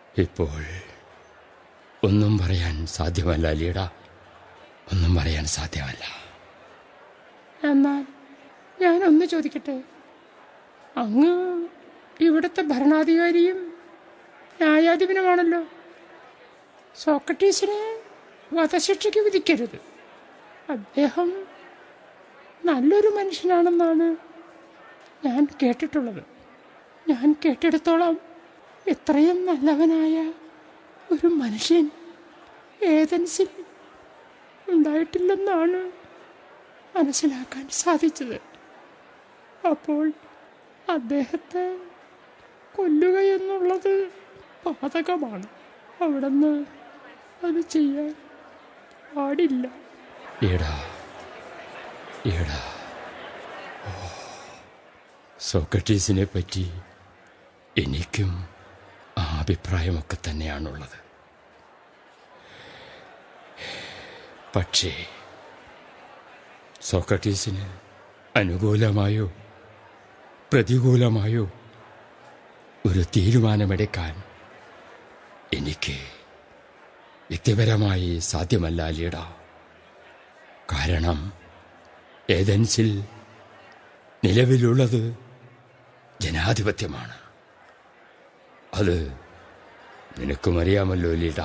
ഇപ്പോൾ ഒന്നും പറയാൻ സാധ്യമല്ല ലീഡ ഒന്നും പറയാൻ സാധ്യമല്ല എന്നാൽ ഞാനൊന്ന് ചോദിക്കട്ടെ അങ്ങ് ഇവിടുത്തെ ഭരണാധികാരിയും ന്യായാധിപനുമാണല്ലോ സോക്രട്ടീസിനെ വധശിക്ഷയ്ക്ക് വിധിക്കരുത് അദ്ദേഹം നല്ലൊരു മനുഷ്യനാണെന്നാണ് ഞാൻ കേട്ടിട്ടുള്ളത് ഞാൻ കേട്ടിടത്തോളം ഇത്രയും നല്ലവനായ ഒരു മനുഷ്യൻ ഏതൻസിൽ ഉണ്ടായിട്ടില്ലെന്നാണ് മനസ്സിലാക്കാൻ സാധിച്ചത് അപ്പോൾ അദ്ദേഹത്തെ കൊല്ലുക എന്നുള്ളത് പാതകമാണ് അവിടുന്ന് അത് ചെയ്യാൻ പാടില്ല ഈടാ ഈടാ ഓ, സോക്രട്ടീസിനെ പറ്റി എനിക്കും ആ അഭിപ്രായമൊക്കെ തന്നെയാണുള്ളത് പക്ഷേ സോക്രട്ടീസിന് അനുകൂലമായോ പ്രതികൂലമായോ ഒരു തീരുമാനമെടുക്കാൻ എനിക്ക് വ്യക്തിപരമായി സാധ്യമല്ല ലീഡ കാരണം ഏതൻസിൽ നിലവിലുള്ളത് ജനാധിപത്യമാണ് അത് നിനക്കും അറിയാമല്ലോ ലീഡ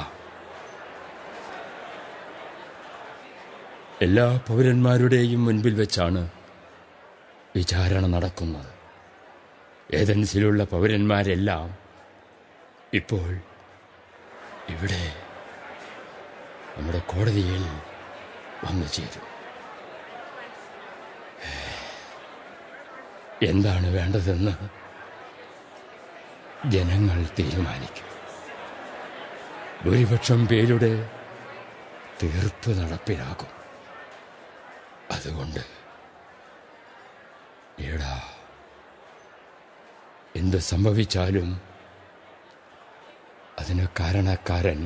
എല്ലാ പൗരന്മാരുടെയും മുൻപിൽ വെച്ചാണ് വിചാരണ നടക്കുന്നത് ഏതൻസിലുള്ള പൗരന്മാരെല്ലാം ഇപ്പോൾ ഇവിടെ നമ്മുടെ കോടതിയിൽ വന്നു ചേരും എന്താണ് വേണ്ടതെന്ന് ജനങ്ങൾ തീരുമാനിക്കും ഭൂരിപക്ഷം പേരുടെ തീർപ്പ് നടപ്പിലാക്കും അതുകൊണ്ട് എടാ എന്ത് സംഭവിച്ചാലും അതിന് കാരണക്കാരൻ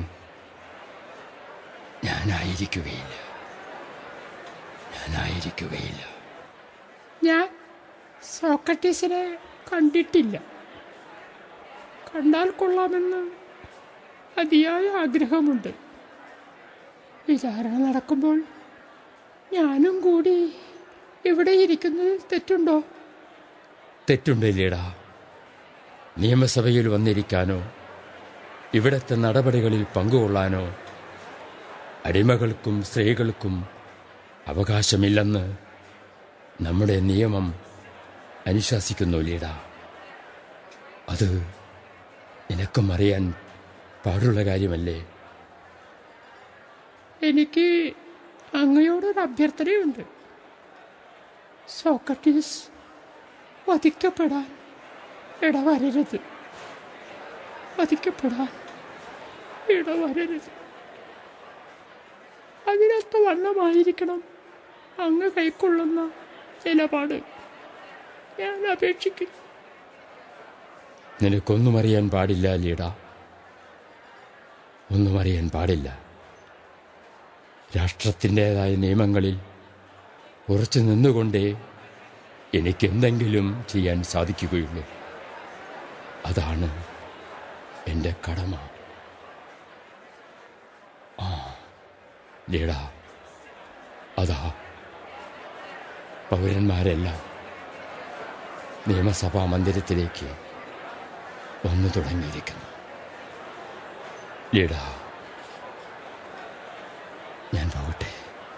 ഞാനായിരിക്കുകയില്ല ഞാനായിരിക്കുകയില്ല ഞാൻ സോക്രട്ടീസിനെ കണ്ടിട്ടില്ല കണ്ടാൽ കൊള്ളാമെന്ന് അതിയായ ആഗ്രഹമുണ്ട് വിചാരണ നടക്കുമ്പോൾ ഞാനും കൂടി ഇവിടെ ഇരിക്കുന്നതിൽ തെറ്റുണ്ടോ തെറ്റുണ്ടില്ലേടാ നിയമസഭയിൽ വന്നിരിക്കാനോ ഇവിടത്തെ നടപടികളിൽ പങ്കുകൊള്ളാനോ അടിമകൾക്കും സ്ത്രീകൾക്കും അവകാശമില്ലെന്ന് നമ്മുടെ നിയമം അനുശാസിക്കുന്നു ലീഡ അത് നിനക്കും അറിയാൻ പാടുള്ള കാര്യമല്ലേ എനിക്ക് അങ്ങയോടൊരു അഭ്യർത്ഥനയുണ്ട് സോക്രട്ടീസ് വധിക്കപ്പെടാൻ ഇടവരരുത് വധിക്കപ്പെടാൻ ഇടവരരുത് അതിനൊത്ത വണ്ണമായിരിക്കണം അങ്ങ് കൈക്കൊള്ളുന്ന നിലപാട് ഞാൻ അപേക്ഷിക്കുന്നു നിനക്കൊന്നും അറിയാൻ പാടില്ല ലീഡ ഒന്നും അറിയാൻ പാടില്ല രാഷ്ട്രത്തിൻ്റെതായ നിയമങ്ങളിൽ ഉറച്ചു നിന്നുകൊണ്ടേ എനിക്കെന്തെങ്കിലും ചെയ്യാൻ സാധിക്കുകയുള്ളൂ അതാണ് എൻ്റെ കടമ ആ ലീഡ അതാ പൗരന്മാരെല്ലാം നിയമസഭാ മന്ദിരത്തിലേക്ക് വന്നു തുടങ്ങിയിരിക്കുന്നു ലീഡ ഞാൻ പോകട്ടെ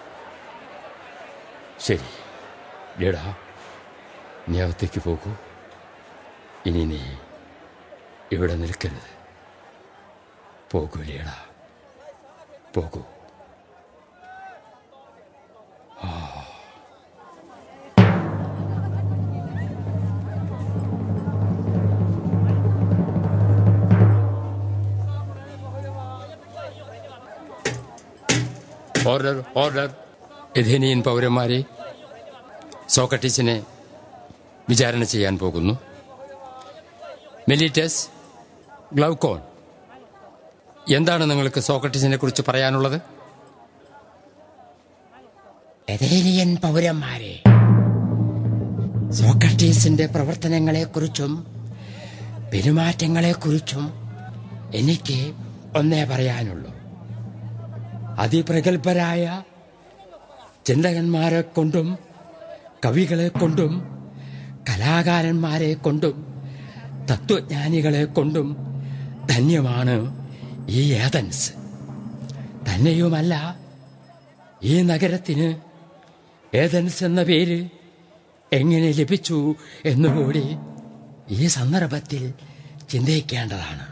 ശരി ലീഡ നീ അകത്തേക്ക് പോകൂ ഇനി നീ ഇവിടെ നിൽക്കരുത് പോകൂ ലീഡ പോകൂ ഓർഡർ ഓർഡർ എഥേനിയൻ പൗരന്മാരെ സോക്രട്ടീസിനെ വിചാരണ ചെയ്യാൻ പോകുന്നു മെലിറ്റസ് ഗ്ലൗക്കോൺ എന്താണ് നിങ്ങൾക്ക് സോക്രട്ടീസിനെ കുറിച്ച് പറയാനുള്ളത് എഥേനിയൻ പൗരന്മാരെ സോക്രട്ടീസിന്റെ പ്രവർത്തനങ്ങളെക്കുറിച്ചും പെരുമാറ്റങ്ങളെക്കുറിച്ചും എനിക്ക് ഒന്നേ പറയാനുള്ളൂ അതിപ്രഗത്ഭരായ ചിന്തകന്മാരെ കൊണ്ടും കവികളെ കൊണ്ടും കലാകാരന്മാരെ കൊണ്ടും തത്വജ്ഞാനികളെ കൊണ്ടും ധന്യമാണ് ഈ ഏതൻസ് തന്നെയുമല്ല ഈ നഗരത്തിന് ഏതൻസ് എന്ന പേര് എങ്ങനെ ലഭിച്ചു എന്നുകൂടി ഈ സന്ദർഭത്തിൽ ചിന്തിക്കേണ്ടതാണ്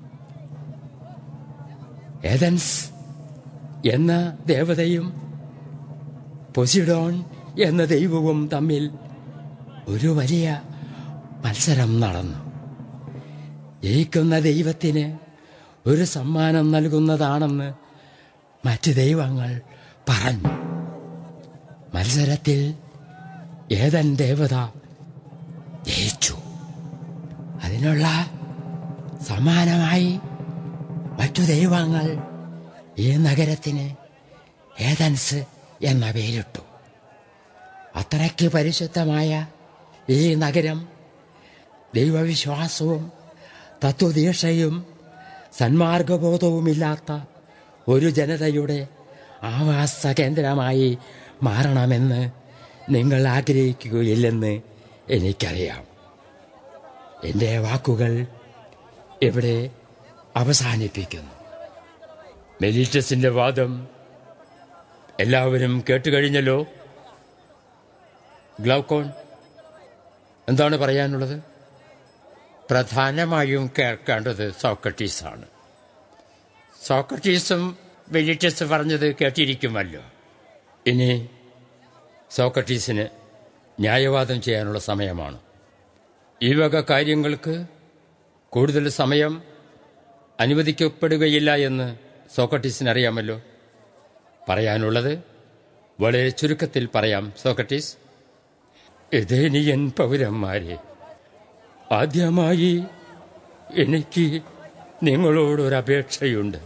ഏതൻസ് എന്ന ദേവതയും പൊസിഡോൺ എന്ന ദൈവവും തമ്മിൽ ഒരു വലിയ മത്സരം നടന്നു ജയിക്കുന്ന ദൈവത്തിന് ഒരു സമ്മാനം നൽകുന്നതാണെന്ന് മറ്റ് ദൈവങ്ങൾ പറഞ്ഞു മത്സരത്തിൽ ഏതൻ ദേവത ജയിച്ചു അതിനുള്ള സമ്മാനമായി മറ്റു ദൈവങ്ങൾ ഈ നഗരത്തിന് ഏതൻസ് എന്ന പേരിട്ടു അത്രയ്ക്ക് പരിശുദ്ധമായ ഈ നഗരം ദൈവവിശ്വാസവും തത്വദീക്ഷയും സന്മാർഗബോധവുമില്ലാത്ത ഒരു ജനതയുടെ ആവാസ കേന്ദ്രമായി മാറണമെന്ന് നിങ്ങൾ ആഗ്രഹിക്കുകയില്ലെന്ന് എനിക്കറിയാം എൻ്റെ വാക്കുകൾ ഇവിടെ അവസാനിപ്പിക്കുന്നു മെലിറ്റസിന്റെ വാദം എല്ലാവരും കേട്ടുകഴിഞ്ഞല്ലോ ഗ്ലൗക്കോൺ എന്താണ് പറയാനുള്ളത് പ്രധാനമായും കേൾക്കേണ്ടത് സോക്രട്ടീസാണ് സോക്രട്ടീസും വെലിറ്റസ് പറഞ്ഞത് കേട്ടിരിക്കുമല്ലോ ഇനി സോക്രട്ടീസിന് ന്യായവാദം ചെയ്യാനുള്ള സമയമാണ് ഈ വക കാര്യങ്ങൾക്ക് കൂടുതൽ സമയം അനുവദിക്കപ്പെടുകയില്ല എന്ന് സോക്രട്ടീസിന് അറിയാമല്ലോ പറയാനുള്ളത് വളരെ ചുരുക്കത്തിൽ പറയാം സോക്രട്ടീസ് എതേനിയൻ പൗരന്മാരെ ആദ്യമായി എനിക്ക് നിങ്ങളോടൊരപേക്ഷയുണ്ട്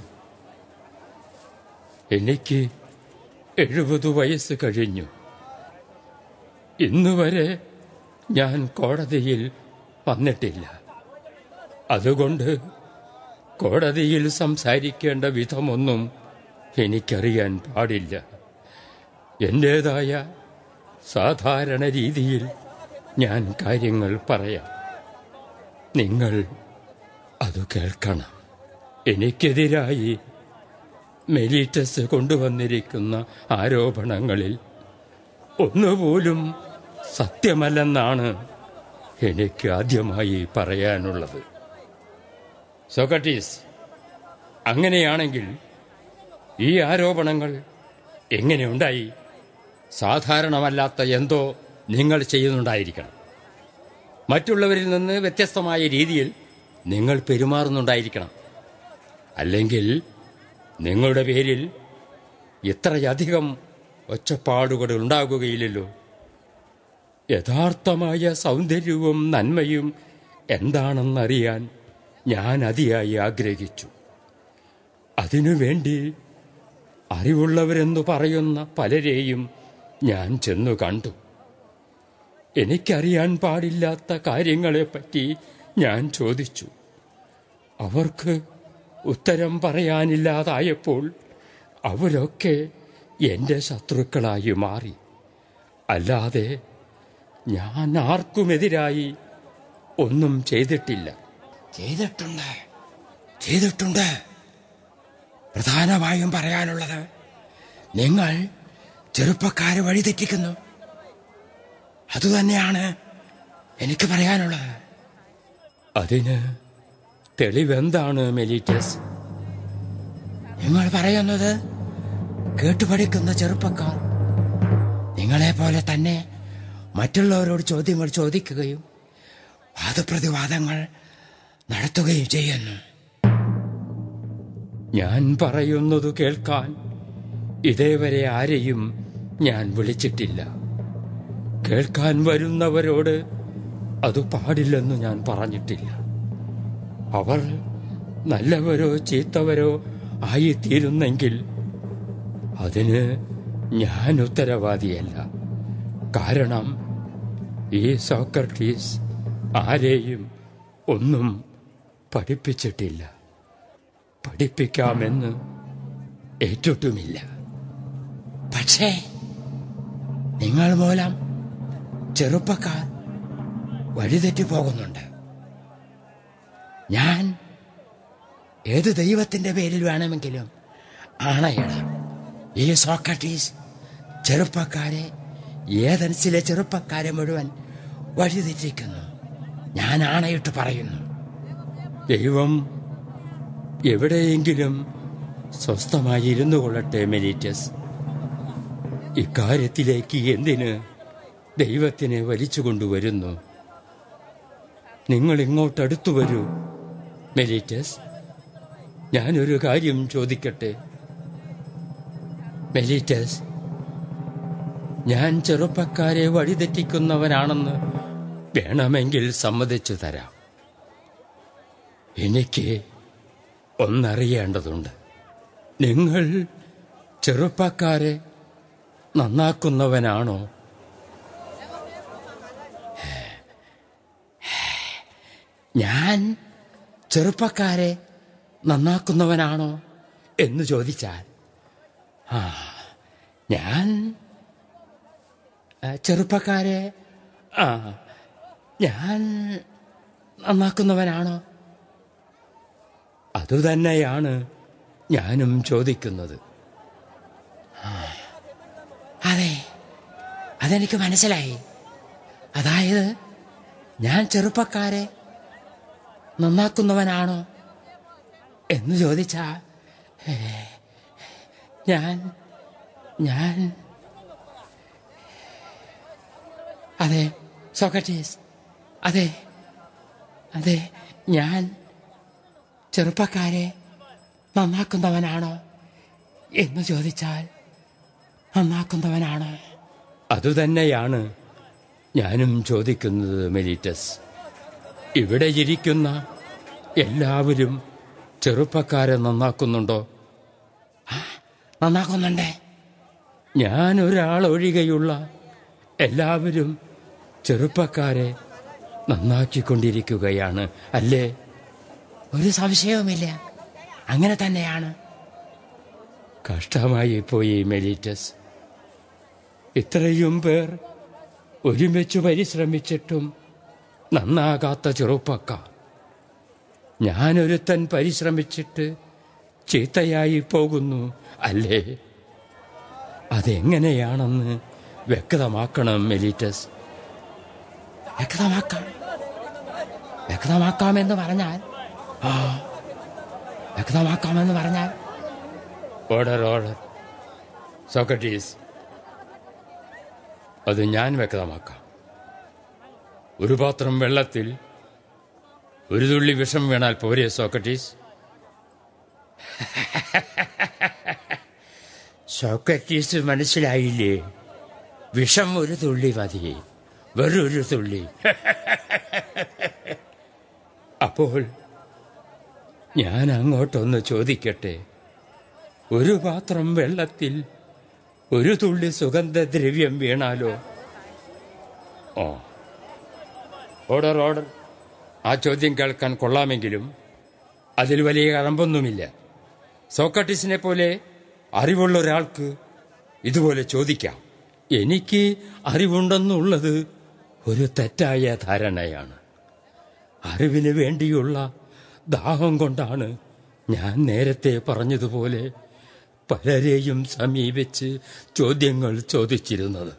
എനിക്ക് എഴുപത് വയസ്സ് കഴിഞ്ഞു ഇന്നുവരെ ഞാൻ കോടതിയിൽ വന്നിട്ടില്ല അതുകൊണ്ട് കോടതിയിൽ സംസാരിക്കേണ്ട വിധമൊന്നും എനിക്കറിയാൻ പാടില്ല എന്റേതായ സാധാരണ രീതിയിൽ ഞാൻ കാര്യങ്ങൾ പറയാം നിങ്ങൾ അത് കേൾക്കണം എനിക്കെതിരായി മെലീറ്റസ് കൊണ്ടുവന്നിരിക്കുന്ന ആരോപണങ്ങളിൽ ഒന്നുപോലും സത്യമല്ലെന്നാണ് എനിക്ക് ആദ്യമായി പറയാനുള്ളത് സോക്രട്ടീസ് അങ്ങനെയാണെങ്കിൽ ഈ ആരോപണങ്ങൾ എങ്ങനെയുണ്ടായി സാധാരണമല്ലാത്ത എന്തോ നിങ്ങൾ ചെയ്യുന്നുണ്ടായിരിക്കണം മറ്റുള്ളവരിൽ നിന്ന് വ്യത്യസ്തമായ രീതിയിൽ നിങ്ങൾ പെരുമാറുന്നുണ്ടായിരിക്കണം അല്ലെങ്കിൽ നിങ്ങളുടെ പേരിൽ ഇത്രയധികം ഒച്ചപ്പാടുകൾ ഉണ്ടാകുകയില്ലല്ലോ യഥാർത്ഥമായ സൗന്ദര്യവും നന്മയും എന്താണെന്നറിയാൻ ഞാൻ അതിയായി ആഗ്രഹിച്ചു അതിനുവേണ്ടി അറിവുള്ളവരെന്നു പറയുന്ന പലരെയും ഞാൻ ചെന്നു കണ്ടു എനിക്കറിയാൻ പാടില്ലാത്ത കാര്യങ്ങളെപ്പറ്റി ഞാൻ ചോദിച്ചു അവർക്ക് ഉത്തരം പറയാനില്ലാതായപ്പോൾ അവരൊക്കെ എൻ്റെ ശത്രുക്കളായി മാറി അല്ലാതെ ഞാൻ ആർക്കുമെതിരായി ഒന്നും ചെയ്തിട്ടില്ല ചെയ്തിട്ടുണ്ട് ചെയ്തിട്ടുണ്ട് പ്രധാനമായും പറയാനുള്ളത് നിങ്ങൾ ചെറുപ്പക്കാരെ വഴിതെറ്റിക്കുന്നു അതുതന്നെയാണ് എനിക്ക് പറയാനുള്ളത് അതിന് തെളിവെന്താണ് മെലീറ്റസ് നിങ്ങൾ പറയുന്നത് കേട്ടുപഠിക്കുന്ന ചെറുപ്പക്കാർ നിങ്ങളെ പോലെ തന്നെ മറ്റുള്ളവരോട് ചോദ്യങ്ങൾ ചോദിക്കുകയും വാദപ്രതിവാദങ്ങൾ നടത്തുകയും ചെയ്യുന്നു ഞാൻ പറയുന്നത് കേൾക്കാൻ ഇതേവരെ ആരെയും ഞാൻ വിളിച്ചിട്ടില്ല കേൾക്കാൻ വരുന്നവരോട് അത് പാടില്ലെന്ന് ഞാൻ പറഞ്ഞിട്ടില്ല അവർ നല്ലവരോ ചീത്തവരോ ആയിത്തീരുന്നെങ്കിൽ അതിന് ഞാൻ ഉത്തരവാദിയല്ല കാരണം ഈ സോക്രട്ടീസ് ആരെയും ഒന്നും പഠിപ്പിച്ചിട്ടില്ല പഠിപ്പിക്കാമെന്ന് ഏറ്റിട്ടുമില്ല പക്ഷേ നിങ്ങൾ മൂലം ചെറുപ്പക്കാർ വഴിതെറ്റി പോകുന്നുണ്ട് ഞാൻ ഏത് ദൈവത്തിന്റെ പേരിൽ വേണമെങ്കിലും ആണയിടാം ഈ സോക്രട്ടീസ് ചെറുപ്പക്കാരെ ഏതൻസിലെ ചെറുപ്പക്കാരെ മുഴുവൻ വഴിതെറ്റിക്കുന്നു ഞാൻ ആണയിട്ട് പറയുന്നു ദൈവം എവിടെയെങ്കിലും സ്വസ്ഥമായി ഇരുന്നു കൊള്ളട്ടെ മെലീറ്റസ് ഇക്കാര്യത്തിലേക്ക് എന്തിന് ദൈവത്തിനെ വലിച്ചു കൊണ്ടുവരുന്നു നിങ്ങൾ ഇങ്ങോട്ടടുത്തു വരൂ മെലീറ്റസ് ഞാനൊരു കാര്യം ചോദിക്കട്ടെ മെലീറ്റസ് ഞാൻ ചെറുപ്പക്കാരെ വഴിതെറ്റിക്കുന്നവനാണെന്ന് വേണമെങ്കിൽ സമ്മതിച്ചു തരാം എനിക്ക് ഒന്നറിയേണ്ടതുണ്ട് നിങ്ങൾ ചെറുപ്പക്കാരെ നന്നാക്കുന്നവനാണോ ഞാൻ ചെറുപ്പക്കാരെ നന്നാക്കുന്നവനാണോ എന്ന് ചോദിച്ചാൽ ആ ഞാൻ ആ, ചെറുപ്പക്കാരെ ആ ഞാൻ നന്നാക്കുന്നവനാണോ അതുതന്നെയാണ് ഞാനും ചോദിക്കുന്നത് അതെ അതെനിക്ക് മനസ്സിലായി അതായത് ഞാൻ ചെറുപ്പക്കാരെ നന്നാക്കുന്നവനാണോ എന്ന് ചോദിച്ചാ ഏ, ഞാൻ ഞാൻ അതെ സോക്രട്ടീസ് അതെ അതെ ഞാൻ ചെറുപ്പക്കാരെ നന്നാക്കുന്നവനാണോ എന്ന് ചോദിച്ചാൽ നന്നാക്കുന്നവനാണോ അതുതന്നെയാണ് ഞാനും ചോദിക്കുന്നത് മെലിറ്റസ് ഇവിടെ ഇരിക്കുന്ന എല്ലാവരും ചെറുപ്പക്കാരെ നന്നാക്കുന്നുണ്ടോ നന്നാക്കുന്നുണ്ട് ഞാൻ ഒരാളൊഴികെയുള്ള എല്ലാവരും ചെറുപ്പക്കാരെ നന്നാക്കിക്കൊണ്ടിരിക്കുകയാണ് അല്ലേ ഒരു സംശയവുമില്ല അങ്ങനെ തന്നെയാണ് കഷ്ടമായി പോയി മെലിറ്റസ് ഇത്രയും പേർ ഒരുമിച്ച് പരിശ്രമിച്ചിട്ടും നന്നാകാത്ത ചെറുപ്പക്കാർ ഞാനൊരുത്തൻ പരിശ്രമിച്ചിട്ട് ചീത്തയായി പോകുന്നു അല്ലേ അതെങ്ങനെയാണെന്ന് വ്യക്തമാക്കണം മെലിറ്റസ് വ്യക്തമാക്കാം വ്യക്തമാക്കാമെന്ന് പറഞ്ഞാൽ ആ വ്യക്തമാക്കാമെന്ന് പറഞ്ഞാൽ ഓർഡർ ഓർഡർ സോക്രട്ടീസ് അത് ഞാൻ വ്യക്തമാക്കാം ഒരു പാത്രം വെള്ളത്തിൽ ഒരു തുള്ളി വിഷം വീണാൽ പോരെ സോക്രട്ടീസ് സോക്രട്ടീസ് മനസ്സിലായില്ലേ വിഷം ഒരു തുള്ളി മതി വെറൊരു തുള്ളി അപ്പോൾ ഞാൻ അങ്ങോട്ടൊന്ന് ചോദിക്കട്ടെ ഒരു പാത്രം വെള്ളത്തിൽ ഒരു തുള്ളി സുഗന്ധദ്രവ്യം വീണാലോ ഓ ഓർഡർ ഓർഡർ ആ ചോദ്യം കേൾക്കാൻ കൊള്ളാമെങ്കിലും അതിൽ വലിയ കഴമ്പൊന്നുമില്ല സോക്രട്ടീസിനെ പോലെ അറിവുള്ള ഒരാൾക്ക് ഇതുപോലെ ചോദിക്കാം എനിക്ക് അറിവുണ്ടെന്നുള്ളത് ഒരു തെറ്റായ ധാരണയാണ് അറിവിന് വേണ്ടിയുള്ള ദാഹം കൊണ്ടാണ് ഞാൻ നേരത്തെ പറഞ്ഞതുപോലെ പലരെയും സമീപിച്ച് ചോദ്യങ്ങൾ ചോദിച്ചിരുന്നത്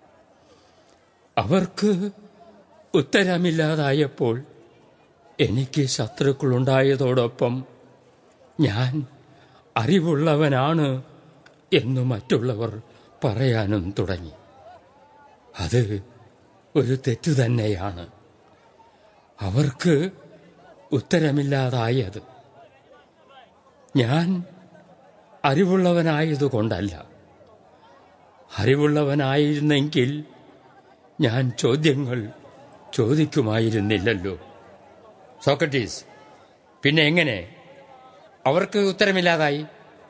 അവർക്ക് ഉത്തരമില്ലാതായപ്പോൾ എനിക്ക് ശത്രുക്കളുണ്ടായതോടൊപ്പം ഞാൻ അറിവുള്ളവനാണ് എന്ന് മറ്റുള്ളവർ പറയാനും തുടങ്ങി അത് ഒരു തെറ്റു തന്നെയാണ് അവർക്ക് ഉത്തരമില്ലാതായത് ഞാൻ അറിവുള്ളവനായതുകൊണ്ടല്ല അറിവുള്ളവനായിരുന്നെങ്കിൽ ഞാൻ ചോദ്യങ്ങൾ ചോദിക്കുമായിരുന്നില്ലല്ലോ സോക്രട്ടീസ് പിന്നെ എങ്ങനെ അവർക്ക് ഉത്തരമില്ലാതായി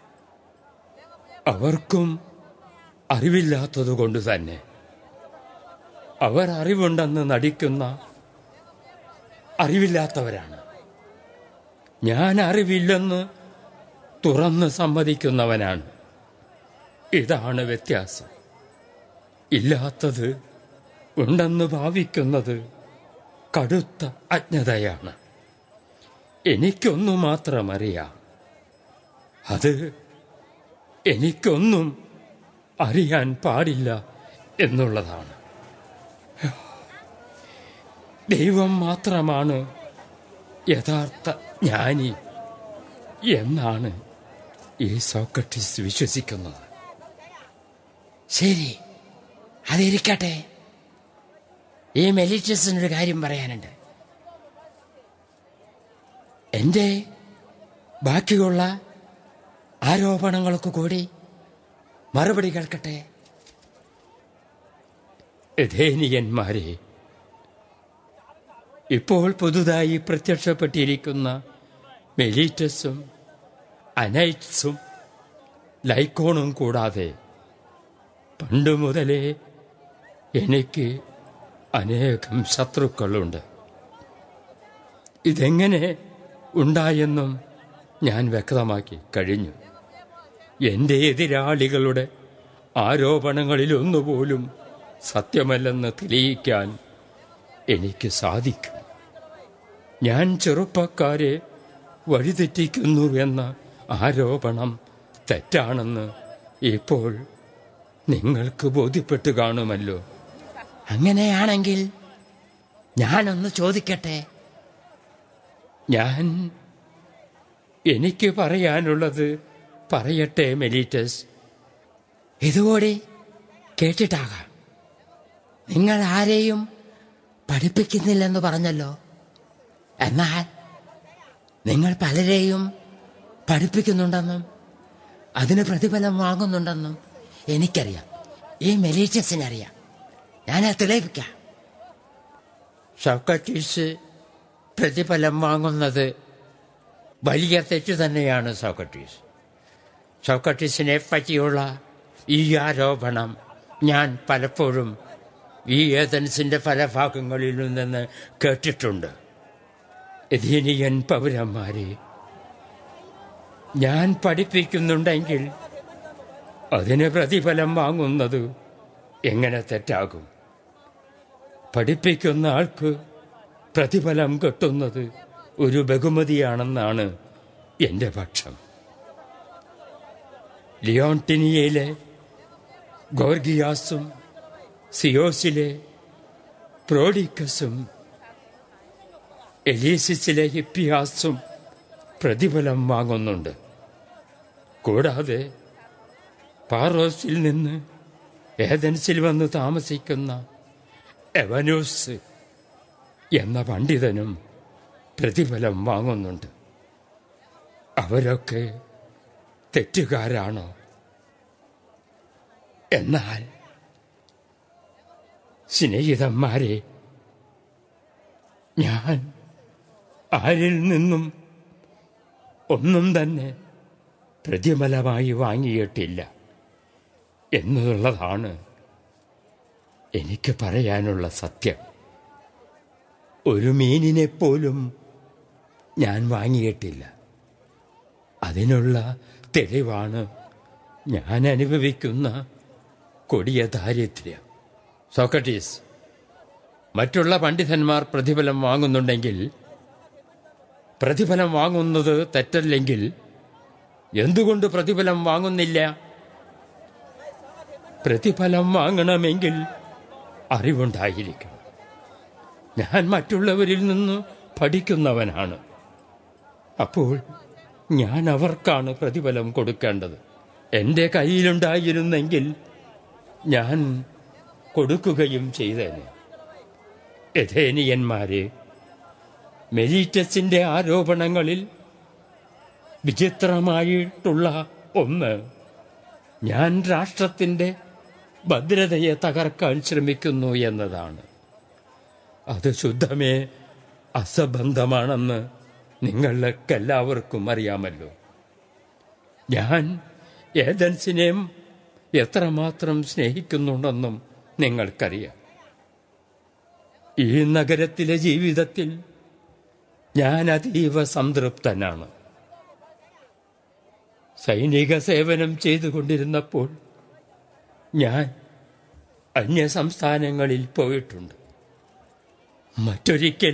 അവർക്കും അറിവില്ലാത്തതുകൊണ്ട് തന്നെ അവർ അറിവുണ്ടെന്ന് നടിക്കുന്ന അറിവില്ലാത്തവരാണ് ഞാൻ അറിവില്ലെന്ന് തുറന്ന് സമ്മതിക്കുന്നവനാണ് ഇതാണ് വ്യത്യാസം ഇല്ലാത്തത് ഉണ്ടെന്ന് ഭാവിക്കുന്നത് കടുത്ത അജ്ഞതയാണ് എനിക്കൊന്നു മാത്രം അറിയാം അത് എനിക്കൊന്നും അറിയാൻ പാടില്ല എന്നുള്ളതാണ് ദൈവം മാത്രമാണ് യഥാർത്ഥ ജ്ഞാനി എന്നാണ് ഈ സോക്രട്ടീസ് വിശ്വസിക്കുന്നത് ശരി അതിരിക്കട്ടെ ഈ മെലിറ്റസിനൊരു കാര്യം പറയാനുണ്ട് എന്റെ ബാക്കിയുള്ള ആരോപണങ്ങൾക്ക് കൂടി മറുപടി കേൾക്കട്ടെ എഥേനിയന്മാരെ ഇപ്പോൾ പുതുതായി പ്രത്യക്ഷപ്പെട്ടിരിക്കുന്ന മെലീറ്റസും അനൈറ്റ്സും ലൈക്കോണും കൂടാതെ പണ്ട് മുതലേ എനിക്ക് അനേകം ശത്രുക്കളുണ്ട് ഇതെങ്ങനെ ഉണ്ടായെന്നും ഞാൻ വ്യക്തമാക്കി കഴിഞ്ഞു എന്റെ എതിരാളികളുടെ ആരോപണങ്ങളിലൊന്നുപോലും സത്യമല്ലെന്ന് തെളിയിക്കാൻ എനിക്ക് സാധിക്കും ഞാൻ ചെറുപ്പക്കാരെ വഴിതെറ്റിക്കുന്നു എന്ന ആരോപണം തെറ്റാണെന്ന് ഇപ്പോൾ നിങ്ങൾക്ക് ബോധ്യപ്പെട്ടു കാണുമല്ലോ അങ്ങനെയാണെങ്കിൽ ഞാനൊന്ന് ചോദിക്കട്ടെ ഞാൻ എനിക്ക് പറയാനുള്ളത് പറയട്ടെ മെലീറ്റസ് ഇതുകൂടി കേട്ടിട്ടാകാം നിങ്ങൾ ആരെയും പഠിപ്പിക്കുന്നില്ലെന്ന് പറഞ്ഞല്ലോ എന്നാൽ നിങ്ങൾ പലരെയും പഠിപ്പിക്കുന്നുണ്ടെന്നും അതിന് പ്രതിഫലം വാങ്ങുന്നുണ്ടെന്നും എനിക്കറിയാം ഈ മെലീറ്റസിനറിയാം ഞാനത് തെളിയിക്കാം സോക്രട്ടീസ് പ്രതിഫലം വാങ്ങുന്നത് വലിയ തെറ്റു തന്നെയാണ് സോക്രട്ടീസ് സോക്രട്ടീസിനെ പറ്റിയുള്ള ഈ ആരോപണം ഞാൻ പലപ്പോഴും ഈ ഏതൻസിന്റെ പല ഭാഗങ്ങളിലും നിന്ന് കേട്ടിട്ടുണ്ട് എഥീനിയൻ പൗരന്മാരെ ഞാൻ പഠിപ്പിക്കുന്നുണ്ടെങ്കിൽ അതിന് പ്രതിഫലം വാങ്ങുന്നത് എങ്ങനെ തെറ്റാകും പഠിപ്പിക്കുന്ന ആൾക്ക് പ്രതിഫലം കിട്ടുന്നത് ഒരു ബഹുമതിയാണെന്നാണ് എന്റെ പക്ഷം ലിയോണ്ടിനിയയിലെ ഗോർഗിയാസും സിയോസിലെ പ്രോഡിക്കസും എലീസിസിലെ ഹിപ്പിയാസും പ്രതിഫലം വാങ്ങുന്നുണ്ട് കൂടാതെ പാറോസിൽ നിന്ന് ഏതൻസിൽ വന്ന് താമസിക്കുന്ന എവനൂസ് എന്ന പണ്ഡിതനും പ്രതിഫലം വാങ്ങുന്നുണ്ട് അവരൊക്കെ തെറ്റുകാരാണോ എന്നാൽ സ്നേഹിതന്മാരെ ഞാൻ ആരിൽ നിന്നും ഒന്നും തന്നെ പ്രതിഫലമായി വാങ്ങിയിട്ടില്ല എന്നുള്ളതാണ് എനിക്ക് പറയാനുള്ള സത്യം ഒരു മീനിനെ പോലും ഞാൻ വാങ്ങിയിട്ടില്ല അതിനുള്ള തെളിവാണ് ഞാൻ അനുഭവിക്കുന്ന കൊടിയ ദാരിദ്ര്യം സോക്രട്ടീസ് മറ്റുള്ള പണ്ഡിതന്മാർ പ്രതിഫലം വാങ്ങുന്നുണ്ടെങ്കിൽ പ്രതിഫലം വാങ്ങുന്നത് തെറ്റല്ലെങ്കിൽ എന്തുകൊണ്ട് പ്രതിഫലം വാങ്ങുന്നില്ല പ്രതിഫലം വാങ്ങണമെങ്കിൽ അറിവുണ്ടായിരിക്കണം ഞാൻ മറ്റുള്ളവരിൽ നിന്ന് പഠിക്കുന്നവനാണ് അപ്പോൾ ഞാൻ അവർക്കാണ് പ്രതിഫലം കൊടുക്കേണ്ടത് എൻ്റെ കയ്യിലുണ്ടായിരുന്നെങ്കിൽ ഞാൻ കൊടുക്കുകയും ചെയ്തേനെ എഥേനിയന്മാരെ മെലീറ്റസിന്റെ ആരോപണങ്ങളിൽ വിചിത്രമായിട്ടുള്ള ഒന്ന് ഞാൻ രാഷ്ട്രത്തിന്റെ ഭദ്രതയെ തകർക്കാൻ ശ്രമിക്കുന്നു എന്നതാണ് അത് ശുദ്ധമേ അസംബന്ധമാണെന്ന് നിങ്ങൾക്കെല്ലാവർക്കും അറിയാമല്ലോ ഞാൻ ഏതൻസിനെയും എത്രമാത്രം സ്നേഹിക്കുന്നുണ്ടെന്നും നിങ്ങൾക്കറിയാം ഈ നഗരത്തിലെ ജീവിതത്തിൽ ഞാൻ അതീവ സംതൃപ്തനാണ് സൈനിക സേവനം ചെയ്തുകൊണ്ടിരുന്നപ്പോൾ ഞാൻ അന്യ സംസ്ഥാനങ്ങളിൽ പോയിട്ടുണ്ട് മറ്റൊരിക്കൽ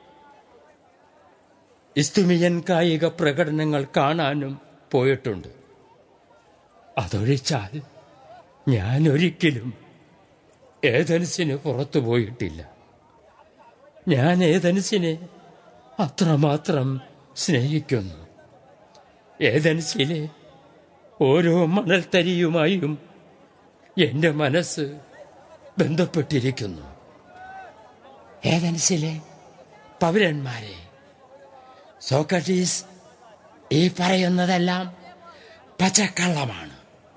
ഇസ്തുമിയൻ കായിക പ്രകടനങ്ങൾ കാണാനും പോയിട്ടുണ്ട് അതൊഴിച്ചാൽ ഞാൻ ഒരിക്കലും ഏതൻസിന് പുറത്തു പോയിട്ടില്ല ഞാൻ ഏതൻസിനെ അത്രമാത്രം സ്നേഹിക്കുന്നു ഏതൻസിലെ ഓരോ മണൽത്തരിയുമായും എന്റെ മനസ്സ് ബന്ധപ്പെട്ടിരിക്കുന്നു ഏതൻസിലെ പൗരന്മാരെ സോക്രട്ടീസ് ഈ പറയുന്നതെല്ലാം പച്ചക്കള്ളമാണ്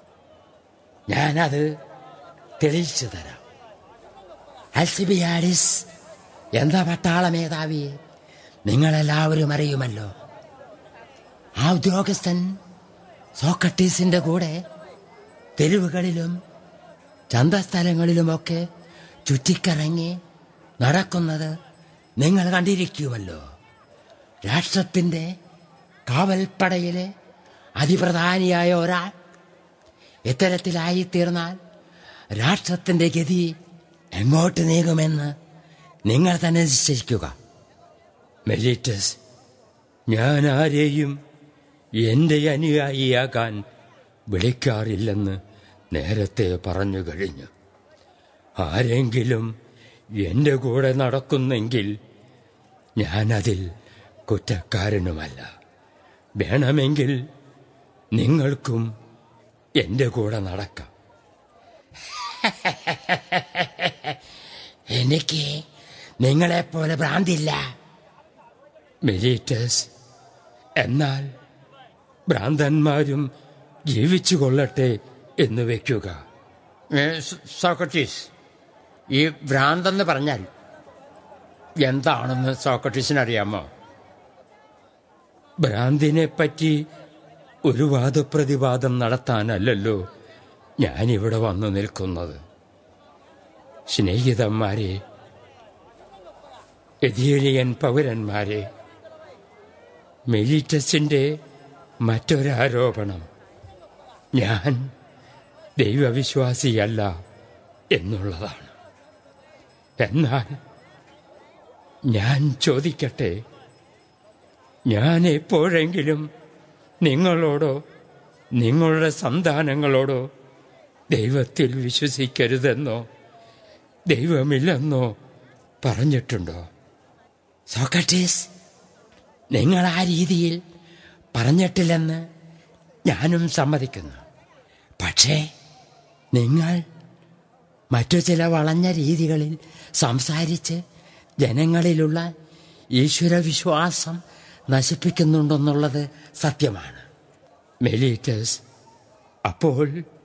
ഞാനത് തെളിയിച്ചു തരാം അൽസിബിയാഡിസ് എന്ന പട്ടാള മേധാവിയെ നിങ്ങളെല്ലാവരും അറിയുമല്ലോ ആ ഉദ്യോഗസ്ഥൻ സോക്രട്ടീസിന്റെ കൂടെ തെരുവുകളിലും ചന്തസ്ഥലങ്ങളിലുമൊക്കെ ചുറ്റിക്കറങ്ങി നടക്കുന്നത് നിങ്ങൾ കണ്ടിരിക്കുമല്ലോ രാഷ്ട്രത്തിന്റെ കാവൽപ്പടയിലെ അതിപ്രധാനിയായ ഒരാൾ ഇത്തരത്തിലായി തീർന്നാൽ രാഷ്ട്രത്തിന്റെ ഗതി എങ്ങോട്ട് നീങ്ങുമെന്ന് നിങ്ങൾ തന്നെ നിശ്ചയിക്കുക മെലിറ്റസ് ഞാൻ ആരെയും എന്റെ അനുയായിയാകാൻ വിളിക്കാറില്ലെന്ന് നേരത്തെ പറഞ്ഞു കഴിഞ്ഞു ആരെങ്കിലും എന്റെ കൂടെ നടക്കുന്നെങ്കിൽ ഞാനതിൽ കുറ്റക്കാരനുമല്ല വേണമെങ്കിൽ നിങ്ങൾക്കും എന്റെ കൂടെ നടക്കാം എനിക്ക് നിങ്ങളെപ്പോലെ ഭ്രാന്തില്ല മെലീറ്റസ് എന്നാൽ ഭ്രാന്തന്മാരും ജീവിച്ചു കൊള്ളട്ടെ എന്ന് വെക്കുക സോക്രട്ടീസ് ഈ ഭ്രാന്തെന്ന് പറഞ്ഞാൽ എന്താണെന്ന് സോക്രട്ടീസിനറിയാമോ ഭ്രാന്തിനെ പറ്റി ഒരു വാദപ്രതിവാദം നടത്താനല്ലല്ലോ ഞാനിവിടെ വന്നു നിൽക്കുന്നത് സ്നേഹിതന്മാരെ എഥീലിയൻ പൗരന്മാരെ മെലിറ്റസിന്റെ മറ്റൊരാരോപണം ഞാൻ ദൈവവിശ്വാസിയല്ല എന്നുള്ളതാണ് എന്നാൽ ഞാൻ ചോദിക്കട്ടെ ഞാൻ എപ്പോഴെങ്കിലും നിങ്ങളോടോ നിങ്ങളുടെ സന്താനങ്ങളോടോ ദൈവത്തിൽ വിശ്വസിക്കരുതെന്നോ ദൈവമില്ലെന്നോ പറഞ്ഞിട്ടുണ്ടോ സോക്രട്ടീസ് നിങ്ങൾ ആ രീതിയിൽ പറഞ്ഞിട്ടില്ലെന്ന് ഞാനും സമ്മതിക്കുന്നു പക്ഷേ നിങ്ങൾ മറ്റു ചില വളഞ്ഞ രീതികളിൽ സംസാരിച്ച് ജനങ്ങളിലുള്ള ഈശ്വരവിശ്വാസം നശിപ്പിക്കുന്നുണ്ടെന്നുള്ളത് സത്യമാണ് മെലീറ്റസ് അപ്പോൾ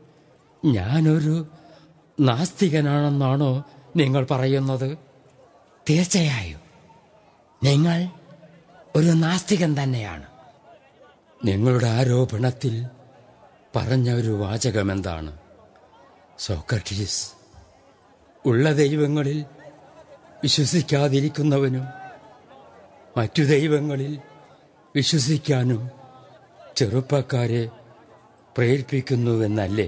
ഞാനൊരു നാസ്തികനാണെന്നാണോ നിങ്ങൾ പറയുന്നത് തീർച്ചയായും നിങ്ങൾ ഒരു നാസ്തികൻ തന്നെയാണ് നിങ്ങളുടെ ആരോപണത്തിൽ പറഞ്ഞ ഒരു വാചകം എന്താണ് സോക്രട്ടീസ് ഉള്ള ദൈവങ്ങളിൽ വിശ്വസിക്കാതിരിക്കുന്നവനും മറ്റു ദൈവങ്ങളിൽ വിശ്വസിക്കാനും ചെറുപ്പക്കാരെ പ്രേരിപ്പിക്കുന്നുവെന്നല്ലേ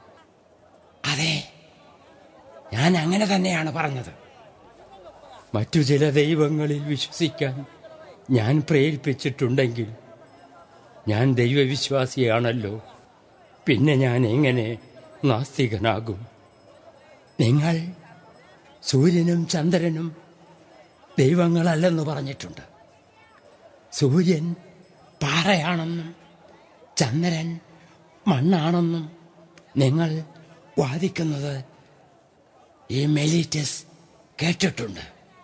അതെ ഞാൻ അങ്ങനെ തന്നെയാണ് പറഞ്ഞത് മറ്റു ചില ദൈവങ്ങളിൽ വിശ്വസിക്കാൻ ഞാൻ പ്രേരിപ്പിച്ചിട്ടുണ്ടെങ്കിൽ ഞാൻ ദൈവവിശ്വാസിയാണല്ലോ പിന്നെ ഞാൻ എങ്ങനെ നാസ്തികനാകും നിങ്ങൾ സൂര്യനും ചന്ദ്രനും ദൈവങ്ങളല്ലെന്ന് പറഞ്ഞിട്ടുണ്ട് സൂര്യൻ പാറയാണെന്നും ചന്ദ്രൻ മണ്ണാണെന്നും നിങ്ങൾ വാദിക്കുന്നത് ഈ മെലീറ്റസ് കേട്ടിട്ടുണ്ട്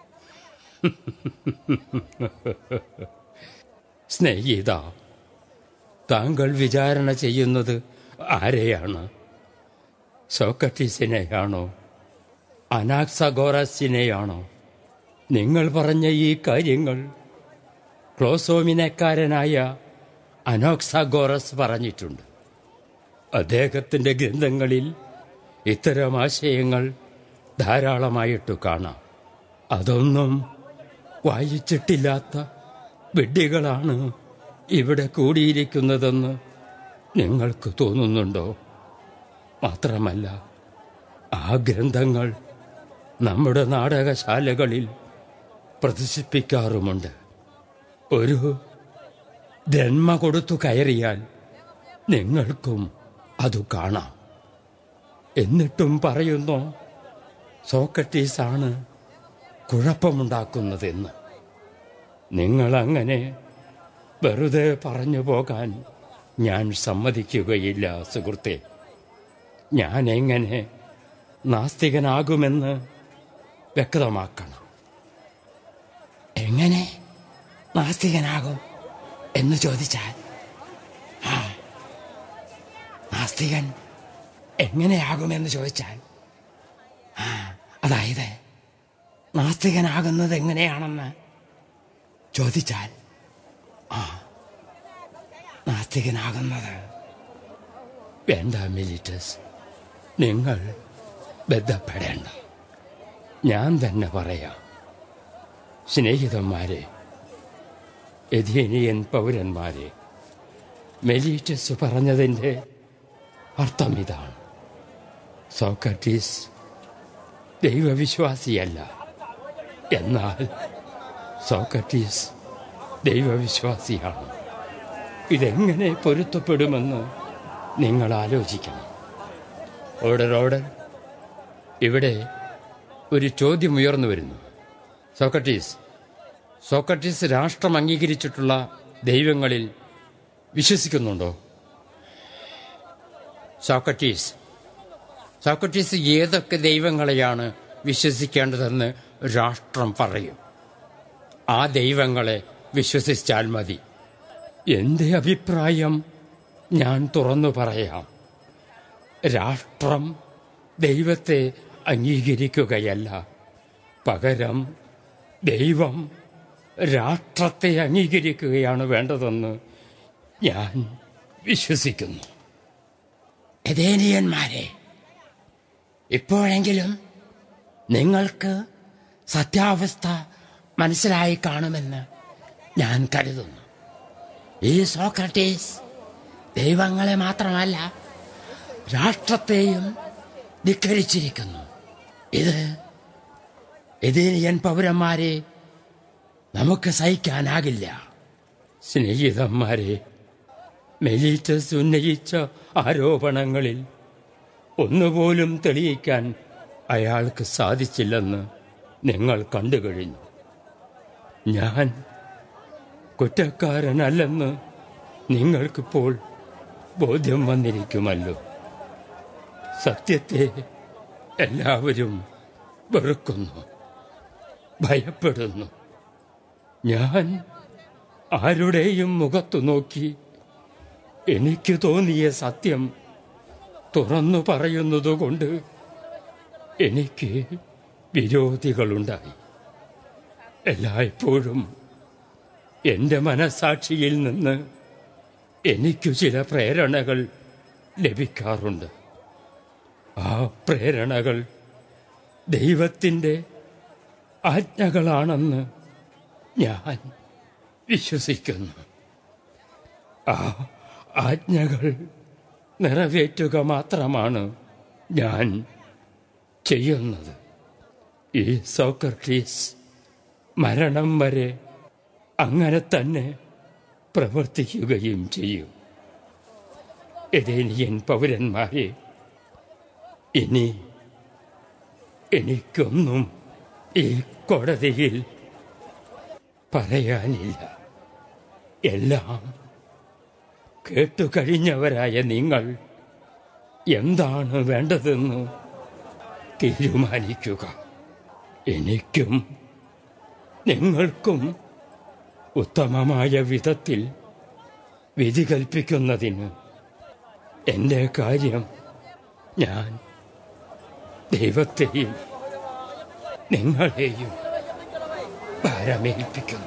സ്നേഹിത താങ്കൾ വിചാരണ ചെയ്യുന്നത് ആരെയാണ് സോക്രട്ടീസിനെയാണോ അനാക്സഗോറസിനെയാണോ നിങ്ങൾ പറഞ്ഞ ഈ കാര്യങ്ങൾ ക്ലോസോമിനക്കാരനായ അനോക്സാഗോറസ് പറഞ്ഞിട്ടുണ്ട് അദ്ദേഹത്തിന്റെ ഗ്രന്ഥങ്ങളിൽ ഇത്തരം ആശയങ്ങൾ ധാരാളമായിട്ട് കാണാം അതൊന്നും വായിച്ചിട്ടില്ലാത്ത വിഡ്ഢികളാണ് ഇവിടെ കൂടിയിരിക്കുന്നതെന്ന് നിങ്ങൾക്ക് തോന്നുന്നുണ്ടോ മാത്രമല്ല ആ ഗ്രന്ഥങ്ങൾ നമ്മുടെ നാടകശാലകളിൽ പ്രദർശിപ്പിക്കാറുമുണ്ട് ഒരു ജന്മ കൊടുത്തു കയറിയാൽ നിങ്ങൾക്കും അത് കാണാം എന്നിട്ടും പറയുന്നു സോക്രട്ടീസാണ് കുഴപ്പമുണ്ടാക്കുന്നതെന്ന് നിങ്ങളങ്ങനെ വെറുതെ പറഞ്ഞു പോകാൻ ഞാൻ സമ്മതിക്കുകയില്ല സുഹൃത്തെ ഞാൻ എങ്ങനെ നാസ്തികനാകുമെന്ന് വ്യക്തമാക്കണം എങ്ങനെ നാസ്തികനാകും എന്ന് ചോദിച്ചാൽ ആ നാസ്തികൻ എങ്ങനെയാകുമെന്ന് ചോദിച്ചാൽ ആ അതായത് നാസ്തികനാകുന്നത് എങ്ങനെയാണെന്ന് ചോദിച്ചാൽ ആ നാസ്തികനാകുന്നത് വേണ്ട മിലിറ്റസ് നിങ്ങൾ ബന്ധപ്പെടേണ്ട ഞാൻ തന്നെ പറയാം സ്നേഹിതന്മാരെ എഥീനിയൻ പൗരന്മാരെ മെലീറ്റസ് പറഞ്ഞതിൻ്റെ അർത്ഥം ഇതാണ് സോക്രട്ടീസ് ദൈവവിശ്വാസിയല്ല എന്നാൽ സോക്രട്ടീസ് ദൈവവിശ്വാസിയാണ് ഇതെങ്ങനെ പൊരുത്തപ്പെടുമെന്ന് നിങ്ങൾ ആലോചിക്കണം ഓർഡർ ഓർഡർ ഇവിടെ ഒരു ചോദ്യം ഉയർന്നു വരുന്നു സോക്രട്ടീസ് സോക്രട്ടീസ് രാഷ്ട്രം അംഗീകരിച്ചിട്ടുള്ള ദൈവങ്ങളിൽ വിശ്വസിക്കുന്നുണ്ടോ സോക്രട്ടീസ് സോക്രട്ടീസ് ഏതൊക്കെ ദൈവങ്ങളെയാണ് വിശ്വസിക്കേണ്ടതെന്ന് രാഷ്ട്രം പറയും ആ ദൈവങ്ങളെ വിശ്വസിച്ചാൽ മതി എന്റെ അഭിപ്രായം ഞാൻ തുറന്നു പറയാം രാഷ്ട്രം ദൈവത്തെ അംഗീകരിക്കുകയല്ല പകരം ദൈവം രാഷ്ട്രത്തെ അംഗീകരിക്കുകയാണ് വേണ്ടതെന്ന് ഞാൻ വിശ്വസിക്കുന്നു എതേനിയന്മാരെ ഇപ്പോഴെങ്കിലും നിങ്ങൾക്ക് സത്യാവസ്ഥ മനസ്സിലായി കാണുമെന്ന് ഞാൻ കരുതുന്നു ഈ സോക്രട്ടീസ് ദൈവങ്ങളെ മാത്രമല്ല രാഷ്ട്രത്തെയും ധിക്കരിച്ചിരിക്കുന്നു ഇത് എതേനിയൻ പൗരന്മാരെ നമുക്ക് സഹിക്കാനാകില്ല സ്നേഹിതന്മാരെ മെലീറ്റസ് ഉന്നയിച്ച ആരോപണങ്ങളിൽ ഒന്നുപോലും തെളിയിക്കാൻ അയാൾക്ക് സാധിച്ചില്ലെന്ന് നിങ്ങൾ കണ്ടുകഴിഞ്ഞു ഞാൻ കുറ്റക്കാരനല്ലെന്ന് നിങ്ങൾക്കിപ്പോൾ ബോധ്യം വന്നിരിക്കുമല്ലോ സത്യത്തെ എല്ലാവരും വെറുക്കുന്നു ഭയപ്പെടുന്നു ഞാൻ ആരുടെയും മുഖത്തു നോക്കി എനിക്ക് തോന്നിയ സത്യം തുറന്നു പറയുന്നതുകൊണ്ട് എനിക്ക് വിരോധികളുണ്ടായി എല്ലായ്പ്പോഴും എൻ്റെ മനസാക്ഷിയിൽ നിന്ന് എനിക്കു ചില പ്രേരണകൾ ലഭിക്കാറുണ്ട് ആ പ്രേരണകൾ ദൈവത്തിൻ്റെ ആജ്ഞകളാണെന്ന് ഞാൻ വിശ്വസിക്കുന്നു ആ ആജ്ഞകൾ നിറവേറ്റുക മാത്രമാണ് ഞാൻ ചെയ്യുന്നത് ഈ സോക്രട്ടീസ് മരണം വരെ അങ്ങനെ തന്നെ പ്രവർത്തിക്കുകയും ചെയ്യും എതേനിയൻ പൗരന്മാരെ ഇനി എനിക്കൊന്നും ഈ കോടതിയിൽ പറയാനില്ല എല്ലാം കേട്ടുകഴിഞ്ഞവരായ നിങ്ങൾ എന്താണ് വേണ്ടതെന്ന് തീരുമാനിക്കുക എനിക്കും നിങ്ങൾക്കും ഉത്തമമായ വിധത്തിൽ വിധി കൽപ്പിക്കുന്നതിന് എൻ്റെ കാര്യം ഞാൻ ദൈവത്തെയും നിങ്ങളെയും ഭാരമേൽപ്പിക്കുന്നു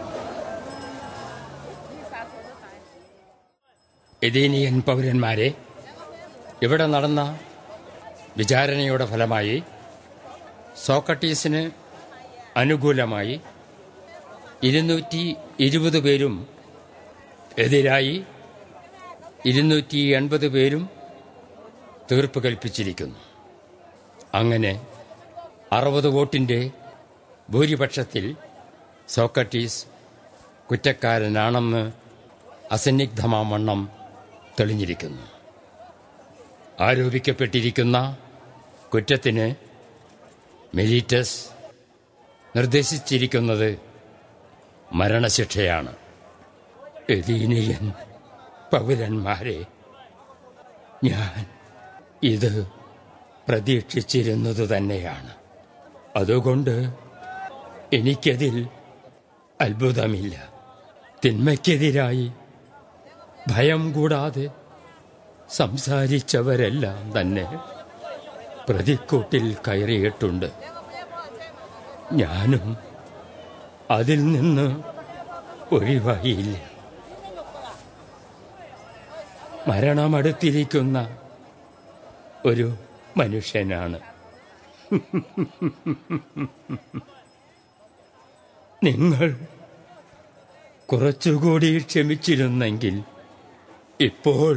എതീനിയൻ പൗരന്മാരെ ഇവിടെ നടന്ന വിചാരണയുടെ ഫലമായി സോക്രട്ടീസിന് അനുകൂലമായി ഇരുന്നൂറ്റി ഇരുപത് പേരും എതിരായി ഇരുന്നൂറ്റി എൺപത് പേരും തീർപ്പ് കൽപ്പിച്ചിരിക്കുന്നു അങ്ങനെ അറുപത് വോട്ടിന്റെ ഭൂരിപക്ഷത്തിൽ സോക്രട്ടീസ് കുറ്റക്കാരനാണെന്ന് അസന്നിഗ്ധമാവണ്ണം തെളിഞ്ഞിരിക്കുന്നു ആരോപിക്കപ്പെട്ടിരിക്കുന്ന കുറ്റത്തിന് മെലീറ്റസ് നിർദ്ദേശിച്ചിരിക്കുന്നത് മരണശിക്ഷയാണ് എതീനിയൻ പൗരന്മാരെ ഞാൻ ഇത് പ്രതീക്ഷിച്ചിരുന്നത് തന്നെയാണ് അതുകൊണ്ട് എനിക്കതിൽ അത്ഭുതമില്ല തിന്മയ്ക്കെതിരായി ഭയം കൂടാതെ സംസാരിച്ചവരെല്ലാം തന്നെ പ്രതിക്കൂട്ടിൽ കയറിയിട്ടുണ്ട് ഞാനും അതിൽ നിന്ന് ഒഴിവായില്ല മരണമടുത്തിരിക്കുന്ന ഒരു മനുഷ്യനാണ് നിങ്ങൾ കുറച്ചുകൂടി ക്ഷമിച്ചിരുന്നെങ്കിൽ ഇപ്പോൾ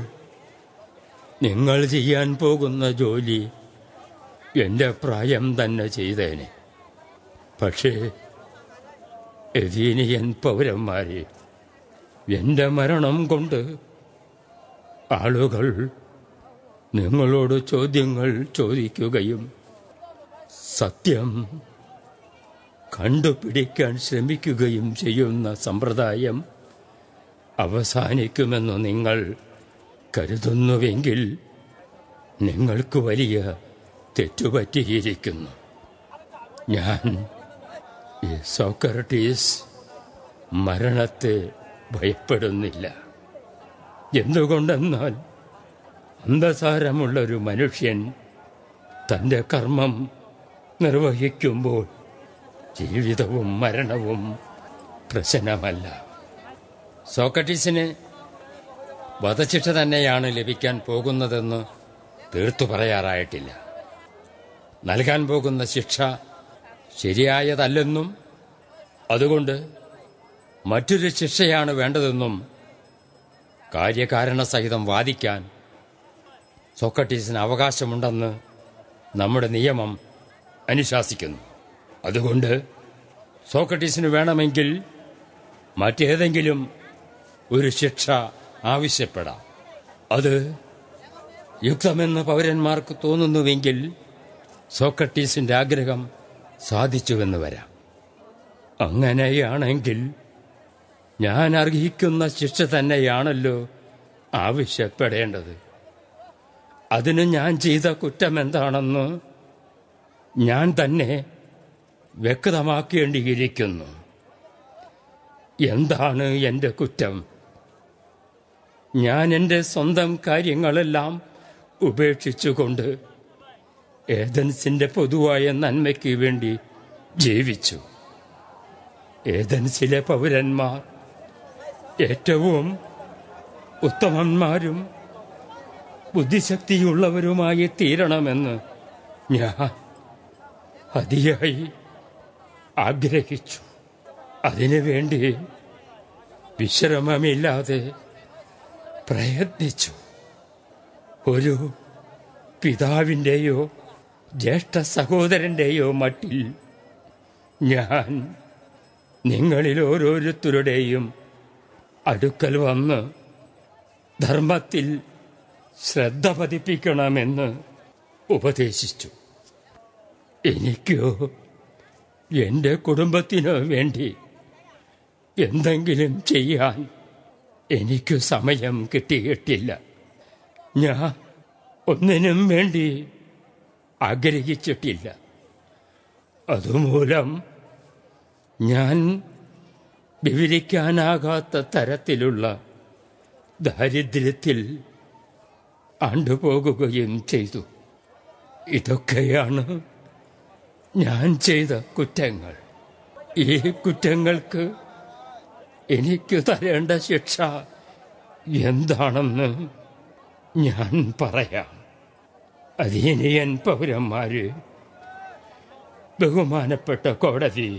നിങ്ങൾ ചെയ്യാൻ പോകുന്ന ജോലി എന്റെ പ്രായം തന്നെ ചെയ്തേനെ പക്ഷേ എതീനിയൻ പൗരന്മാരെ എന്റെ മരണം കൊണ്ട് ആളുകൾ നിങ്ങളോട് ചോദ്യങ്ങൾ ചോദിക്കുകയും സത്യം കണ്ടുപിടിക്കാൻ ശ്രമിക്കുകയും ചെയ്യുന്ന സമ്പ്രദായം അവസാനിക്കുമെന്ന് നിങ്ങൾ കരുതുന്നുവെങ്കിൽ നിങ്ങൾക്ക് വലിയ തെറ്റുപറ്റിയിരിക്കുന്നു ഞാൻ ഈ സോക്രട്ടീസ് മരണത്തെ ഭയപ്പെടുന്നില്ല എന്തുകൊണ്ടെന്നാൽ അന്ധസാരമുള്ളൊരു മനുഷ്യൻ തന്റെ കർമ്മം നിർവഹിക്കുമ്പോൾ ജീവിതവും മരണവും പ്രശ്നമല്ല സോക്രട്ടീസിന് വധശിക്ഷ തന്നെയാണ് ലഭിക്കാൻ പോകുന്നതെന്ന് തീർത്തു പറയാറായിട്ടില്ല നൽകാൻ പോകുന്ന ശിക്ഷ ശരിയായതല്ലെന്നും അതുകൊണ്ട് മറ്റൊരു ശിക്ഷയാണ് വേണ്ടതെന്നും കാര്യകാരണ സഹിതം വാദിക്കാൻ സോക്രട്ടീസിന് അവകാശമുണ്ടെന്ന് നമ്മുടെ നിയമം അനുശാസിക്കുന്നു അതുകൊണ്ട് സോക്രട്ടീസിന് വേണമെങ്കിൽ മറ്റേതെങ്കിലും ഒരു ശിക്ഷ ആവശ്യപ്പെടാം അത് യുക്തമെന്ന് പൗരന്മാർക്ക് തോന്നുന്നുവെങ്കിൽ സോക്രട്ടീസിന്റെ ആഗ്രഹം സാധിച്ചുവെന്ന് വരാം അങ്ങനെയാണെങ്കിൽ ഞാൻ അർഹിക്കുന്ന ശിക്ഷ തന്നെയാണല്ലോ ആവശ്യപ്പെടേണ്ടത് അതിന് ഞാൻ ചെയ്ത കുറ്റം എന്താണെന്ന് ഞാൻ തന്നെ വ്യക്തമാക്കേണ്ടിയിരിക്കുന്നു എന്താണ് എൻ്റെ കുറ്റം ഞാൻ എൻ്റെ സ്വന്തം കാര്യങ്ങളെല്ലാം ഉപേക്ഷിച്ചുകൊണ്ട് ഏതൻസിന്റെ പൊതുവായ നന്മയ്ക്ക് വേണ്ടി ജീവിച്ചു ഏതൻസിലെ പൗരന്മാർ ഏറ്റവും ഉത്തമന്മാരും ബുദ്ധിശക്തിയുള്ളവരുമായി തീരണമെന്ന് ഞാൻ അതിയായി ആഗ്രഹിച്ചു അതിനുവേണ്ടി വിശ്രമമില്ലാതെ പ്രയത്നിച്ചു ഒരു പിതാവിൻ്റെയോ ജ്യേഷ്ഠ സഹോദരൻ്റെയോ മട്ടിൽ ഞാൻ നിങ്ങളിൽ ഓരോരുത്തരുടെയും അടുക്കൽ വന്ന് ധർമ്മത്തിൽ ശ്രദ്ധ പതിപ്പിക്കണമെന്ന് ഉപദേശിച്ചു എനിക്കോ എൻ്റെ കുടുംബത്തിനോ വേണ്ടി എന്തെങ്കിലും ചെയ്യാൻ എനിക്ക് സമയം കിട്ടിയിട്ടില്ല ഞാൻ ഒന്നിനും വേണ്ടി ആഗ്രഹിച്ചിട്ടില്ല അതുമൂലം ഞാൻ വിവരിക്കാനാകാത്ത തരത്തിലുള്ള ദാരിദ്ര്യത്തിൽ ആണ്ടുപോകുകയും ചെയ്തു ഇതൊക്കെയാണ് ഞാൻ ചെയ്ത കുറ്റങ്ങൾ ഈ കുറ്റങ്ങൾക്ക് എനിക്ക് തരേണ്ട ശിക്ഷ എന്താണെന്ന് ഞാൻ പറയാം അധീനിയൻ പൗരന്മാര് ബഹുമാനപ്പെട്ട കോടതി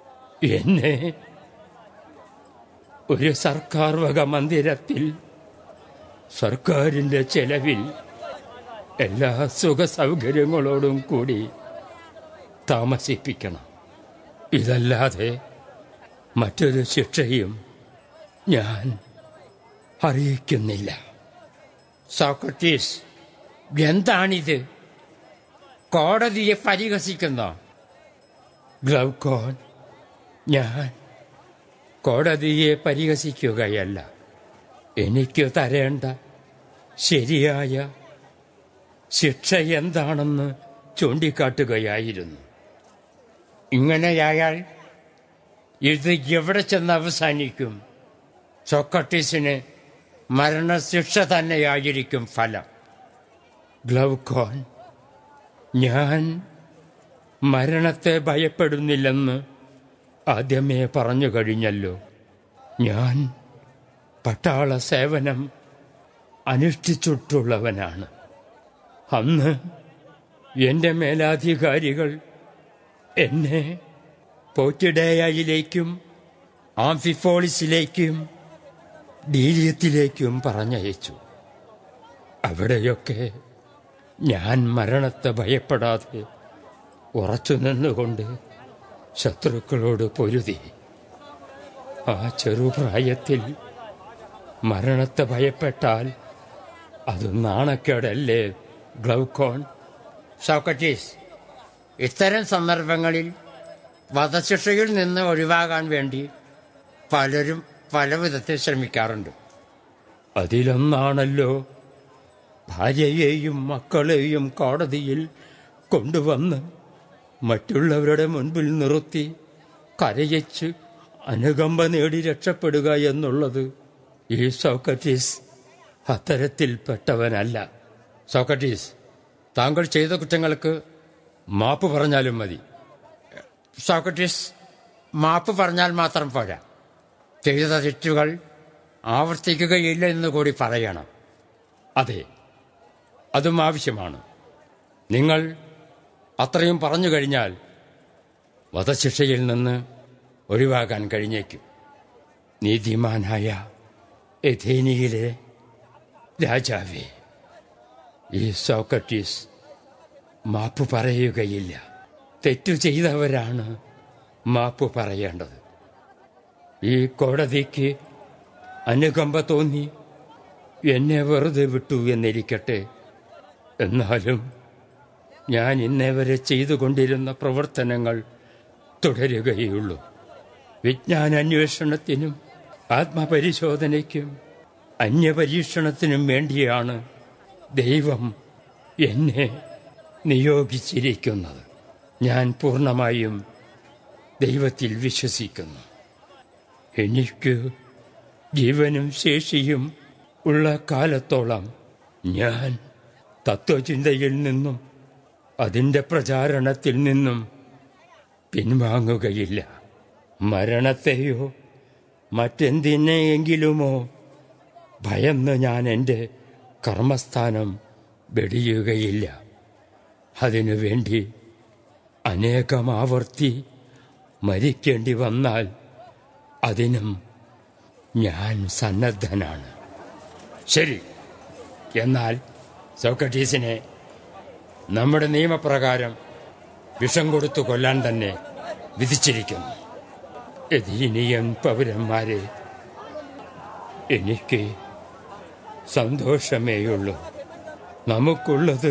എന്നെ ഒരു സർക്കാർ വക മന്ദിരത്തിൽ സർക്കാരിന്റെ ചെലവിൽ എല്ലാ സുഖ സൗകര്യങ്ങളോടും കൂടി താമസിപ്പിക്കണം ഇതല്ലാതെ മറ്റൊരു ശിക്ഷയും ഞാൻ അറിയിക്കുന്നില്ല സോക്രട്ടീസ് എന്താണിത് കോടതിയെ പരിഹസിക്കുന്ന ഗ്ലൗക്കോൺ ഞാൻ കോടതിയെ പരിഹസിക്കുകയല്ല എനിക്ക് തരേണ്ട ശരിയായ ശിക്ഷ എന്താണെന്ന് ചൂണ്ടിക്കാട്ടുകയായിരുന്നു ഇങ്ങനെയായാൽ ഇത് എവിടെ ചെന്ന് അവസാനിക്കും സോക്രട്ടീസിന് മരണശിക്ഷ തന്നെയായിരിക്കും ഫലം ഗ്ലൗക്കോൺ ഞാൻ മരണത്തെ ഭയപ്പെടുന്നില്ലെന്ന് ആദ്യമേ പറഞ്ഞു കഴിഞ്ഞല്ലോ ഞാൻ പട്ടാള സേവനം അനുഷ്ഠിച്ചിട്ടുള്ളവനാണ് അന്ന് എൻ്റെ മേലാധികാരികൾ എന്നെ പോറ്റിഡേയയിലേക്കും ആംഫിഫോളിസിലേക്കും ഡീലിയത്തിലേക്കും പറഞ്ഞയച്ചു അവിടെയൊക്കെ ഞാൻ മരണത്തെ ഭയപ്പെടാതെ ഉറച്ചു നിന്നുകൊണ്ട് ശത്രുക്കളോട് പൊരുതി ആ ചെറുപ്രായത്തിൽ മരണത്തെ ഭയപ്പെട്ടാൽ അത് നാണക്കേടല്ലേ ഗ്ലൗക്കോൺ സോക്രട്ടീസ് ഇത്തരം സന്ദർഭങ്ങളിൽ വധശിക്ഷയിൽ നിന്ന് ഒഴിവാകാൻ വേണ്ടി പലരും പല വിധത്തിൽ ശ്രമിക്കാറുണ്ട് അതിലൊന്നാണല്ലോ ഭാര്യയെയും മക്കളെയും കോടതിയിൽ കൊണ്ടുവന്ന് മറ്റുള്ളവരുടെ മുൻപിൽ നിർത്തി കരയിച്ച് അനുകമ്പ നേടി രക്ഷപ്പെടുക എന്നുള്ളത് ഈ സോക്രട്ടീസ് അത്തരത്തിൽപ്പെട്ടവനല്ല സോക്രട്ടീസ് താങ്കൾ ചെയ്ത കുറ്റങ്ങൾക്ക് മാപ്പ് പറഞ്ഞാലും മതി സോക്രട്ടീസ് മാപ്പ് പറഞ്ഞാൽ മാത്രം പോരാ ചെയ്ത തെറ്റുകൾ ആവർത്തിക്കുകയില്ല എന്ന് കൂടി പറയണം അതെ അതും ആവശ്യമാണ് നിങ്ങൾ അത്രയും പറഞ്ഞു കഴിഞ്ഞാൽ വധശിക്ഷയിൽ നിന്ന് ഒഴിവാകാൻ കഴിഞ്ഞേക്കും നീതിമാനായ എഥേനിയിലെ രാജാവേ ഈ സോക്രട്ടീസ് മാപ്പ് പറയുകയില്ല തെറ്റു ചെയ്തവരാണ് മാപ്പ് പറയേണ്ടത് ഈ കോടതിക്ക് അനുകമ്പ തോന്നി എന്നെ വെറുതെ വിട്ടു എന്നിരിക്കട്ടെ എന്നാലും ഞാൻ ഇന്നേ വരെ ചെയ്തുകൊണ്ടിരുന്ന പ്രവർത്തനങ്ങൾ തുടരുകയുള്ളൂ വിജ്ഞാനാന്വേഷണത്തിനും ആത്മപരിശോധനയ്ക്കും അന്യപരീക്ഷണത്തിനും വേണ്ടിയാണ് ദൈവം എന്നെ നിയോഗിച്ചിരിക്കുന്നത് ഞാൻ പൂർണ്ണമായും ദൈവത്തിൽ വിശ്വസിക്കുന്നു എനിക്ക് ജീവനും ശേഷിയും ഉള്ള കാലത്തോളം ഞാൻ തത്വചിന്തയിൽ നിന്നും അതിൻ്റെ പ്രചാരണത്തിൽ നിന്നും പിൻവാങ്ങുകയില്ല മരണത്തെയോ മറ്റെന്തിനെയെങ്കിലുമോ ഭയന്ന് ഞാൻ എൻ്റെ കർമ്മസ്ഥാനം വെടിയുകയില്ല അതിനുവേണ്ടി അനേകം ആവർത്തി മരിക്കേണ്ടി വന്നാൽ അതിനും ഞാൻ സന്നദ്ധനാണ് ശരി എന്നാൽ സോക്രട്ടീസിനെ നമ്മുടെ നിയമപ്രകാരം വിഷം കൊടുത്തു കൊല്ലാൻ തന്നെ വിധിച്ചിരിക്കുന്നു എതീനിയൻ പൗരന്മാരെ എനിക്ക് സന്തോഷമേയുള്ളൂ നമുക്കുള്ളത്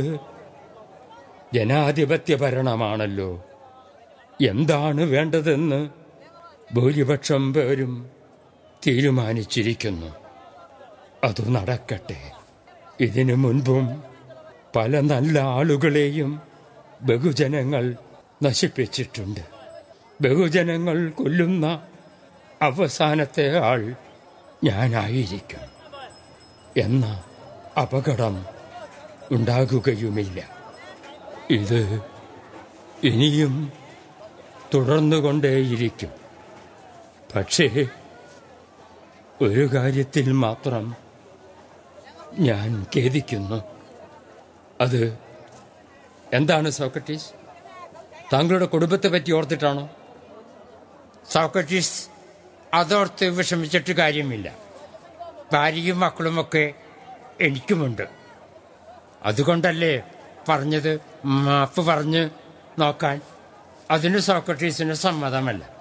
ജനാധിപത്യ ഭരണമാണല്ലോ എന്താണ് വേണ്ടതെന്ന് ഭൂരിപക്ഷം പേരും തീരുമാനിച്ചിരിക്കുന്നു അത് നടക്കട്ടെ ഇതിനു മുൻപും പല നല്ല ആളുകളെയും ബഹുജനങ്ങൾ നശിപ്പിച്ചിട്ടുണ്ട് ബഹുജനങ്ങൾ കൊല്ലുന്ന അവസാനത്തെ ആൾ ഞാനായിരിക്കും എന്ന അപകടം ഉണ്ടാകുകയുമില്ല ഇത് ഇനിയും തുടർന്നുകൊണ്ടേയിരിക്കും പക്ഷേ ഒരു കാര്യത്തിൽ മാത്രം ഞാൻ ഖേദിക്കുന്നു അത് എന്താണ് സോക്രട്ടീസ് താങ്കളുടെ കുടുംബത്തെ പറ്റി ഓർത്തിട്ടാണോ സോക്രട്ടീസ് അതോർത്ത് വിഷമിച്ചിട്ട് കാര്യമില്ല ഭാര്യയും മക്കളുമൊക്കെ എനിക്കുമുണ്ട് അതുകൊണ്ടല്ലേ പറഞ്ഞത് മാപ്പ് പറഞ്ഞ് നോക്കാൻ അതിന് സോക്രട്ടീസിന് സമ്മതമല്ല